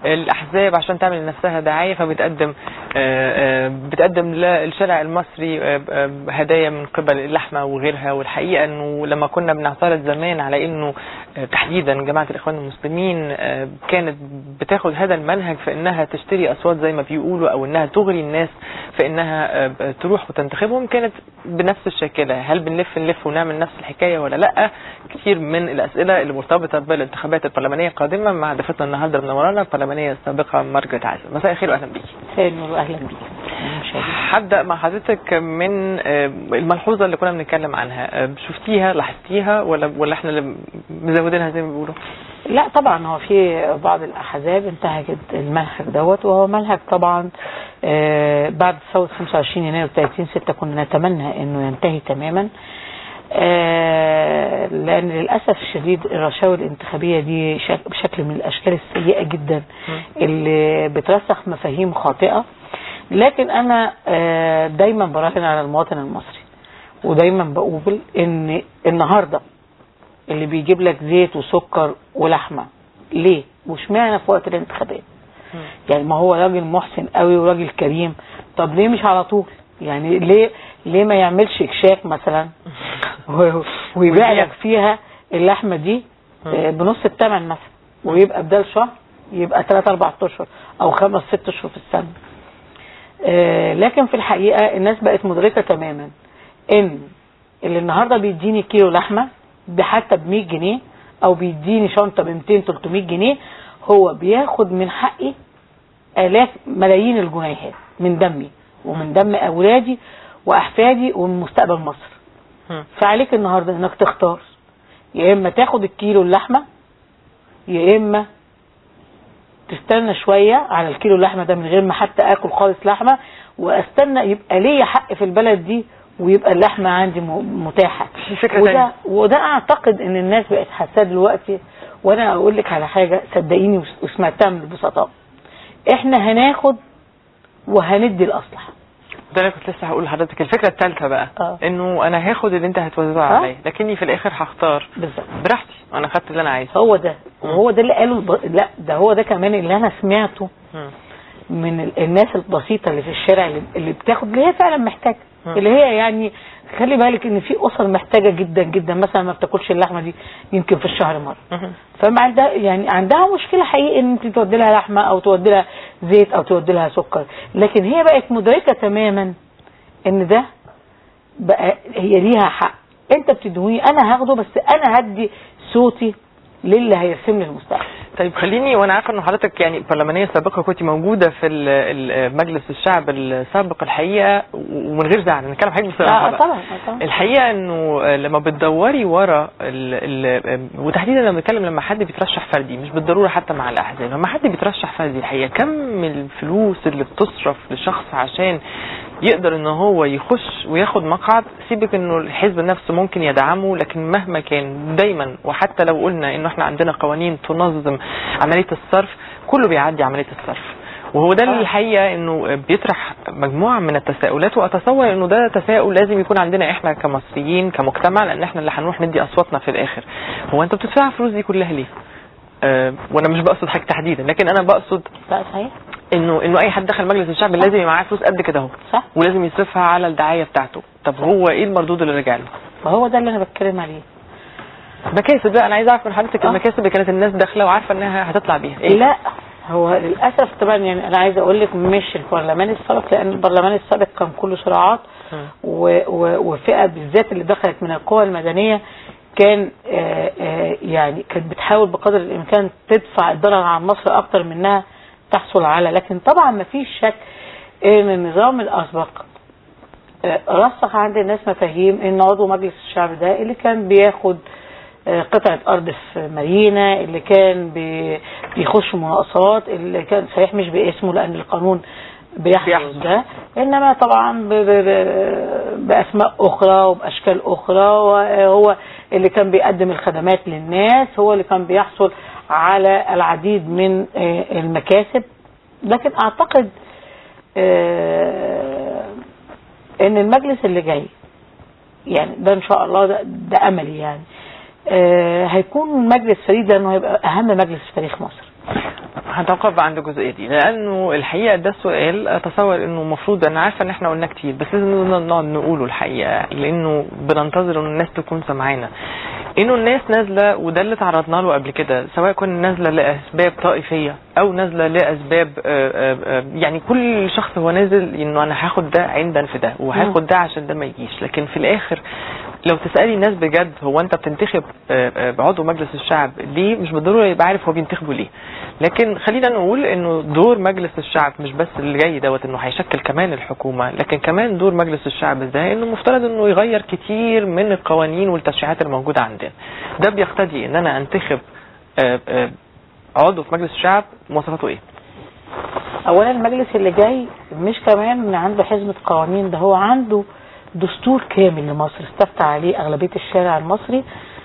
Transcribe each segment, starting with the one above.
الاحزاب عشان تعمل لنفسها دعايه فبتقدم آه، آه، بتقدم للشارع المصري آه، آه، هدايا من قبل اللحمه وغيرها والحقيقه انه لما كنا بنعترض زمان على انه آه، تحديدا جماعه الاخوان المسلمين آه، كانت بتاخد هذا المنهج في انها تشتري اصوات زي ما بيقولوا او انها تغري الناس في انها آه، تروح وتنتخبهم كانت بنفس الشاكله هل بنلف نلف ونعمل نفس الحكايه ولا لا كثير من الاسئله اللي مرتبطه بالانتخابات البرلمانيه القادمه مع ضيفتنا النهارده منورانا البرلمانيه السابقه مارجريت عازم مساء الخير واهلا بيكي خير واهلا بيك المشاهدين. هبدا مع حضرتك من آه، الملحوظه اللي كنا بنتكلم عنها آه، شفتيها لاحظتيها ولا ولا احنا اللي مزودينها زي ما بيقولوا لا طبعا هو في بعض الاحزاب انتهجت المنهج دوت وهو منهج طبعا آه، بعد ثوره 25 يناير 30 6 كنا نتمنى انه ينتهي تماما آه، لان للاسف الشديد الرشاوي الانتخابيه دي شك- بشكل من الاشكال السيئه جدا اللي بترسخ مفاهيم خاطئه لكن انا آه، دايما براهن على المواطن المصري ودايما بقول ان النهارده اللي بيجيب لك زيت وسكر ولحمه ليه واشمعنى في وقت الانتخابات يعني ما هو راجل محسن قوي وراجل كريم طب ليه مش على طول يعني ليه ليه ما يعملش اكشاك مثلا و- ويبيع لك فيها اللحمه دي آه، بنص الثمن مثلا ويبقى بدل شهر يبقى 3 4 اشهر او خمس ست اشهر في السنه آه، لكن في الحقيقه الناس بقت مدركه تماما ان اللي النهارده بيديني كيلو لحمه ده حتى ب 100 جنيه او بيديني شنطه ب 200 300 جنيه هو بياخد من حقي الاف ملايين الجنيهات من دمي ومن دم اولادي واحفادي ومن مستقبل مصر مم. فعليك النهارده انك تختار يا اما تاخد الكيلو اللحمه يا اما تستنى شويه على الكيلو اللحمه ده من غير ما حتى اكل خالص لحمه واستنى يبقى ليا حق في البلد دي ويبقى اللحمه عندي م- متاحه في فكرة وده تانية. وده اعتقد ان الناس بقت حاساه دلوقتي وانا اقول لك على حاجه صدقيني وس- وسمعتها من البسطاء احنا هناخد وهندي الاصلح ده انا كنت لسه هقول لحضرتك الفكره الثالثه بقى آه. انه انا هاخد اللي انت هتوزعه آه. عليا لكني في الاخر هختار بالظبط براحتي انا خدت اللي انا عايزه هو ده وهو ده اللي قاله الب... لا ده هو ده كمان اللي انا سمعته مم. من ال- الناس البسيطه اللي في الشارع اللي, اللي بتاخد اللي هي فعلا محتاجه مم. اللي هي يعني خلي بالك ان في اسر محتاجه جدا جدا مثلا ما بتاكلش اللحمه دي يمكن في الشهر مره مهم. فما عندها يعني عندها مشكله حقيقي ان انت تودي لها لحمه او تودي لها زيت او تودي لها سكر لكن هي بقت مدركه تماما ان ده بقى هي ليها حق انت بتدوني انا هاخده بس انا هدي صوتي للي هيرسم لي المستقبل طيب خليني وانا عارفه ان حضرتك يعني برلمانيه سابقه كنت موجوده في ال- ال- مجلس الشعب السابق الحقيقه ومن غير زعل نتكلم حضرتك بصراحه آه بقى. طبعا آه طبعا الحقيقه انه لما بتدوري ورا ال ال وتحديدا لما بنتكلم لما حد بيترشح فردي مش بالضروره حتى مع الاحزاب لما حد بيترشح فردي الحقيقه كم الفلوس اللي بتصرف لشخص عشان يقدر ان هو يخش وياخد مقعد سيبك انه الحزب نفسه ممكن يدعمه لكن مهما كان دايما وحتى لو قلنا انه احنا عندنا قوانين تنظم عمليه الصرف كله بيعدي عمليه الصرف وهو ده اللي آه. الحقيقه انه بيطرح مجموعه من التساؤلات واتصور انه ده تساؤل لازم يكون عندنا احنا كمصريين كمجتمع لان احنا اللي هنروح ندي اصواتنا في الاخر هو انت بتدفع الفلوس دي كلها ليه؟ أه وانا مش بقصد حاجه تحديدا لكن انا بقصد لا صحيح انه انه اي حد دخل مجلس الشعب لازم يبقى معاه فلوس قد كده اهو صح ولازم يصرفها على الدعايه بتاعته طب هو ايه المردود اللي رجع له؟ فهو ده اللي انا بتكلم عليه مكاسب بقى انا عايز اعرف من حضرتك آه. المكاسب اللي كانت الناس داخله وعارفه انها هتطلع بيها ايه؟ لا هو للاسف طبعا يعني انا عايزه اقول لك مش البرلمان السابق لان البرلمان السابق كان كله صراعات مم. و- و- وفئه بالذات اللي دخلت من القوى المدنيه كان آه، آه، يعني كانت بتحاول بقدر الامكان تدفع الضرر عن مصر اكتر منها تحصل على لكن طبعا ما فيش شك ان النظام الاسبق آه، رسخ عند الناس مفاهيم ان عضو مجلس الشعب ده اللي كان بياخد آه، قطعة أرض في مارينا اللي كان بي- بيخش مناقصات اللي كان صحيح مش باسمه لأن القانون بيحدث بيحدث. ده إنما طبعا ب- ب- ب- بأسماء أخرى وبأشكال أخرى وهو اللي كان بيقدم الخدمات للناس هو اللي كان بيحصل على العديد من آه، المكاسب لكن أعتقد آه، ان المجلس اللي جاي يعني ده ان شاء الله ده, ده املي يعني آه هيكون مجلس فريد لانه هيبقى اهم مجلس في تاريخ مصر هتوقف عند الجزئيه دي لانه الحقيقه ده السؤال اتصور انه المفروض انا عارفه ان احنا قلنا كتير بس لازم نقعد نقوله الحقيقه لانه بننتظر ان الناس تكون سامعانا انه الناس نازله وده اللي تعرضنا له قبل كده سواء كنا نازله لاسباب طائفيه او نازله لاسباب آه، آه، آه، يعني كل شخص هو نازل انه انا هاخد ده عند في ده وهاخد ده عشان ده ما يجيش لكن في الاخر لو تسالي الناس بجد هو انت بتنتخب آه، آه، عضو مجلس الشعب ليه مش بالضروره يبقى عارف هو بينتخبه ليه لكن خلينا نقول انه دور مجلس الشعب مش بس اللي جاي دوت انه هيشكل كمان الحكومه لكن كمان دور مجلس الشعب ازاي انه مفترض انه يغير كتير من القوانين والتشريعات الموجوده عندنا ده بيقتضي ان انا انتخب آه، آه، عضو في مجلس الشعب مواصفاته ايه اولا المجلس اللي جاي مش كمان عنده حزمة قوانين ده هو عنده دستور كامل لمصر استفتى عليه اغلبية الشارع المصري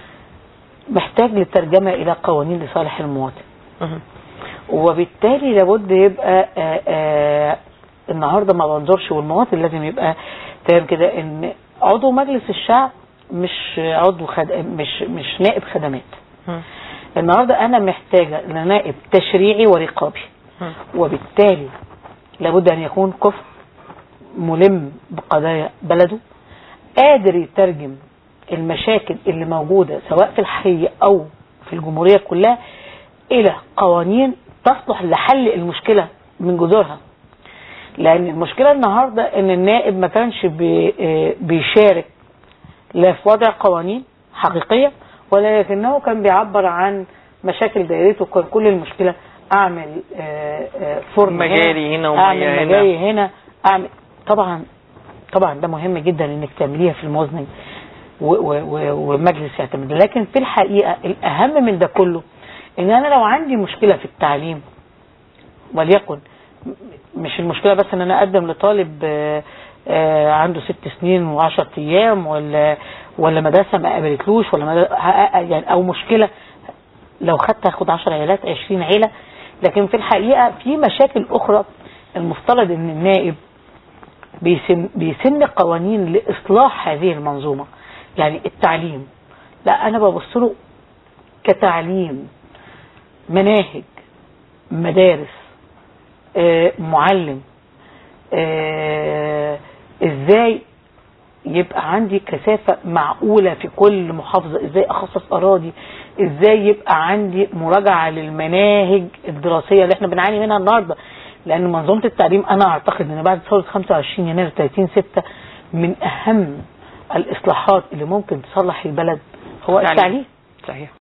محتاج للترجمة الى قوانين لصالح المواطن مهم. وبالتالي لابد يبقى آآ آآ النهارده ما بنظرش والمواطن لازم يبقى فاهم كده ان عضو مجلس الشعب مش عضو خد... مش مش نائب خدمات مم. النهارده انا محتاجه لنائب تشريعي ورقابي مم. وبالتالي لابد ان يكون كفء ملم بقضايا بلده قادر يترجم المشاكل اللي موجودة سواء في الحي او في الجمهورية كلها الى قوانين تصلح لحل المشكلة من جذورها لان المشكلة النهاردة ان النائب ما كانش بي- آه بيشارك لا في وضع قوانين حقيقية ولكنه كان بيعبر عن مشاكل دائرته كان كل المشكلة اعمل آه، آه، فرن مجاري هنا ومية اعمل هنا. مجاري هنا اعمل طبعا طبعا ده مهم جدا انك تعمليها في الموازنه و- و- و- ومجلس يعتمد لكن في الحقيقه الاهم من ده كله ان انا لو عندي مشكله في التعليم وليكن م- مش المشكله بس ان انا اقدم لطالب آه، آه، عنده ست سنين وعشرة ايام ولا ولا مدرسه ما قابلتلوش ولا مدرسة يعني او مشكله لو خدت هاخد 10 عيالات 20 عيله لكن في الحقيقه في مشاكل اخرى المفترض ان النائب بيسن بيسن قوانين لاصلاح هذه المنظومه يعني التعليم لا انا ببص له كتعليم مناهج مدارس آه، معلم آه، ازاي يبقى عندي كثافة معقولة في كل محافظة ازاي اخصص اراضي ازاي يبقى عندي مراجعة للمناهج الدراسية اللي احنا بنعاني منها النهاردة لان منظومة التعليم انا اعتقد ان بعد ثورة 25 يناير 30 6 من اهم الاصلاحات اللي ممكن تصلح البلد هو تعليم. التعليم صحيح